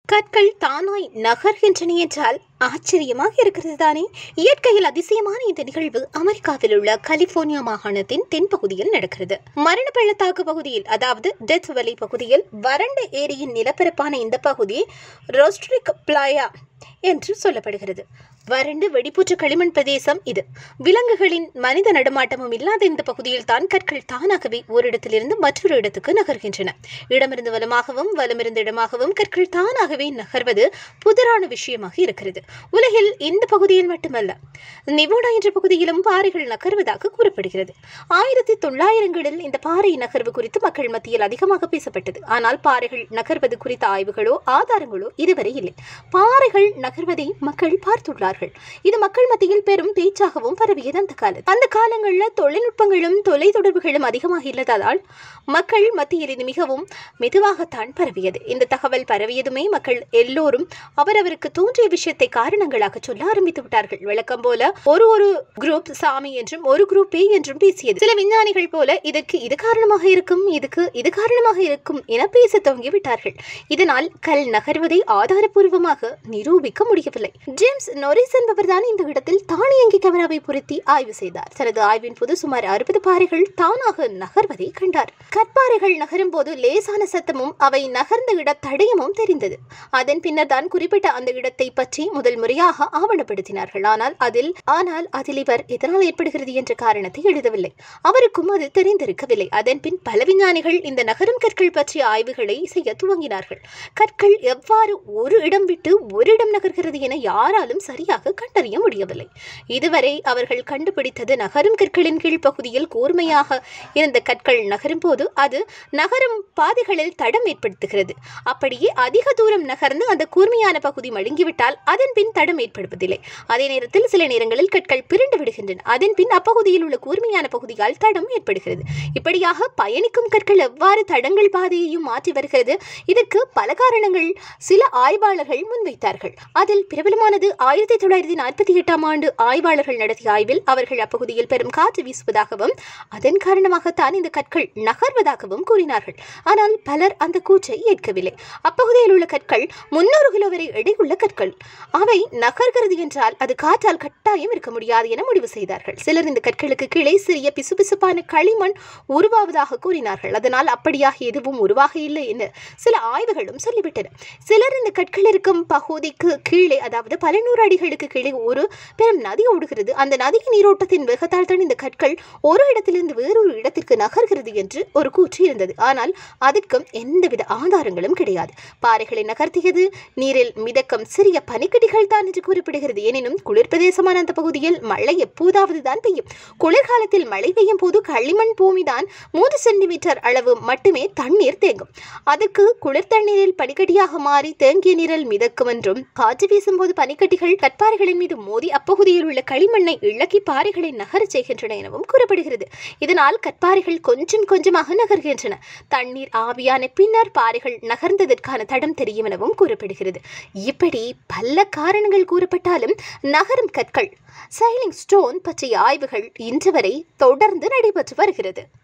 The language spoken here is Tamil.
கற்கள் தானாய் நகர்கின்றன என்றால் ஆச்சரியமாக இருக்கிறது தானே இயற்கையில் அதிசயமான இந்த நிகழ்வு அமெரிக்காவில் உள்ள கலிபோர்னியா மாகாணத்தின் தென்பகுதியில் நடக்கிறது மரண பள்ளத்தாக்கு பகுதியில் அதாவது டெத் வலி பகுதியில் வறண்ட ஏரியின் நிலப்பரப்பான இந்த பகுதி ரோஸ்ட்ரிக் பிளாயா என்று சொல்லப்படுகிறது வறண்டு வெடிப்புற்ற களிமண் பிரதேசம் இது விலங்குகளின் மனித நடமாட்டமும் இல்லாத இந்த பகுதியில் தான் கற்கள் தானாகவே ஒரு இடத்திலிருந்து மற்றொரு இடத்துக்கு நகர்கின்றன இடமிருந்து வலமாகவும் வலமிருந்து இடமாகவும் கற்கள் தானாகவே நகர்வது புதிரான விஷயமாக இருக்கிறது உலகில் இந்த பகுதியில் மட்டுமல்ல நிவோடா என்ற பகுதியிலும் பாறைகள் நகர்வதாக கூறப்படுகிறது ஆயிரத்தி தொள்ளாயிரங்களில் இந்த பாறை நகர்வு குறித்து மக்கள் மத்தியில் அதிகமாக பேசப்பட்டது ஆனால் பாறைகள் நகர்வது குறித்த ஆய்வுகளோ ஆதாரங்களோ இதுவரை இல்லை பாறைகள் நகர்வதை மக்கள் பார்த்துள்ளார்கள் இது மக்கள் மத்தியில் பெரும் பேச்சாகவும் பரவியது அந்த காலத்தில் அந்த காலங்களில் தொழில்நுட்பங்களும் தொலைத்தொடர்புகளும் அதிகமாக இல்லாததால் மக்கள் மத்தியில் இது மிகவும் மெதுவாகத்தான் பரவியது இந்த தகவல் பரவியதுமே மக்கள் எல்லோரும் அவரவருக்கு தோன்றிய விஷயத்தை காரணங்களாக சொல்ல ஆரம்பித்து விட்டார்கள் விளக்கம் போல ஒரு ஒரு குரூப் சாமி என்றும் ஒரு குரூப் பேய் என்றும் பேசியது சில விஞ்ஞானிகள் போல இதற்கு இது காரணமாக இருக்கும் இதுக்கு இது காரணமாக இருக்கும் என பேச துவங்கி விட்டார்கள் இதனால் கல் நகர்வதை ஆதாரபூர்வமாக நிரூபிக்க முடியவில்லை ஜேம்ஸ் நொரிஸ் என்பவர்தான் இந்த இடத்தில் தானியங்கி கேமராவை பொருத்தி ஆய்வு செய்தார் தனது ஆய்வின் போது சுமார் அறுபது பாறைகள் தானாக நகர்வதை கண்டார் கற்பாறைகள் நகரும் போது லேசான சத்தமும் அவை நகர்ந்த இட தடயமும் தெரிந்தது அதன் பின்னர் தான் குறிப்பிட்ட அந்த இடத்தை பற்றி முதல் முறையாக ஆவணப்படுத்தினார்கள் ஆனால் அதில் ஆனால் அதில் இவர் எதனால் ஏற்படுகிறது என்ற காரணத்தை எழுதவில்லை அவருக்கும் அது தெரிந்திருக்கவில்லை அதன் பின் பல விஞ்ஞானிகள் இந்த நகரும் கற்கள் பற்றிய ஆய்வுகளை செய்ய துவங்கினார்கள் கற்கள் எவ்வாறு ஒரு இடம் விட்டு ஒரு இடம் நகர்கிறது என யாராலும் சரியாக கண்டறிய முடியவில்லை இதுவரை அவர்கள் கண்டுபிடித்தது நகரும் கற்களின் கீழ் பகுதியில் கூர்மையாக இருந்த கற்கள் நகரும் போது அது நகரும் பாதைகளில் தடம் ஏற்படுத்துகிறது அப்படியே அதிக தூரம் நகர்ந்து அந்த கூர்மையான பகுதி மழுங்கிவிட்டால் அதன் பின் தடம் ஏற்படுவதில்லை அதே நேரத்தில் சில நேரங்களில் கற்கள் பிறண்டு விடுகின்றன அதன் பின் அப்பகுதியில் உள்ள கூர்மையான பகுதியால் தடம் ஏற்படுகிறது இப்படியாக பயணிக்கும் கற்கள் எவ்வாறு தடங்கள் பாதையையும் மாற்றி வருகிறது இதற்கு பல காரணங்கள் சில ஆய்வாளர்கள் முன்வைத்தார்கள் அதில் பிரபலமானது ஆயிரத்தி தொள்ளாயிரத்தி நாற்பத்தி எட்டாம் ஆண்டு ஆய்வாளர்கள் நடத்திய ஆய்வில் அவர்கள் அப்பகுதியில் பெரும் காற்று வீசுவதாகவும் அதன் காரணமாகத்தான் இந்த கற்கள் நகர்வதாகவும் கூறினார்கள் ஆனால் பலர் அந்த கூற்றை ஏற்கவில்லை அப்பகுதியில் உள்ள கற்கள் முன்னூறு கிலோ வரை எடையுள்ள கற்கள் அவை நகர்கிறது என்றால் அது காற்றால் கட்டாயம் இருக்க முடியாது என முடிவு செய்தார்கள் சிலர் இந்த கற்களுக்கு கீழே சிறிய பிசுபிசுப்பான களிமண் உருவாவதாக கூறினார்கள் அதனால் அப்படியாக எதுவும் உருவாக இல்லை என சில ஆய்வுகளும் சொல்லிவிட்டன சிலர் இந்த கற்கள் இருக்கும் பகுதிக்கு கீழே அதாவது பல நூறு அடிகளுக்கு கீழே ஒரு பெரும் நதி ஓடுகிறது அந்த நதியின் நீரோட்டத்தின் வேகத்தால் தான் இந்த கற்கள் ஒரு இடத்திலிருந்து வேறொரு இடத்திற்கு நகர்கிறது என்று ஒரு கூற்று இருந்தது ஆனால் அதற்கும் எந்தவித ஆதாரங்களும் கிடையாது பாறைகளை நகர்த்தியது நீரில் மிதக்கும் சிறிய பனிக்கட்டிகள் தான் என்று கூறப்படுகிறது எனினும் குளிர் பிரதேசமான அந்த பகுதியில் மழை எப்போதாவது தான் பெய்யும் குளிர்காலத்தில் மழை பெய்யும் போது களிமண் பூமி தான் மூன்று சென்டிமீட்டர் அளவு மட்டுமே தண்ணீர் தேங்கும் அதற்கு குளிர் தண்ணீரில் பனிக்கட்டியாக மாறி தேங்கிய நீரில் மிதக்கும் என்றும் காற்று வீசும்போது பனிக்கட்டிகள் கற்பாறைகளின் மீது மோதி அப்பகுதியில் உள்ள களிமண்ணை இழக்கி பாறைகளை நகரச் செய்கின்றன எனவும் கூறப்படுகிறது இதனால் கற்பாறைகள் கொஞ்சம் கொஞ்சமாக நகர்கின்றன தண்ணீர் ஆவியான பின்னர் பாறைகள் நகர்ந்ததற்கான தடம் தெரியும் எனவும் கூறப்படுகிறது இப்படி பல காரணங்கள் கூறப்பட்டாலும் நகரும் கற்கள் சைலிங் ஸ்டோன் பற்றிய ஆய்வுகள் இன்று வரை தொடர்ந்து நடைபெற்று வருகிறது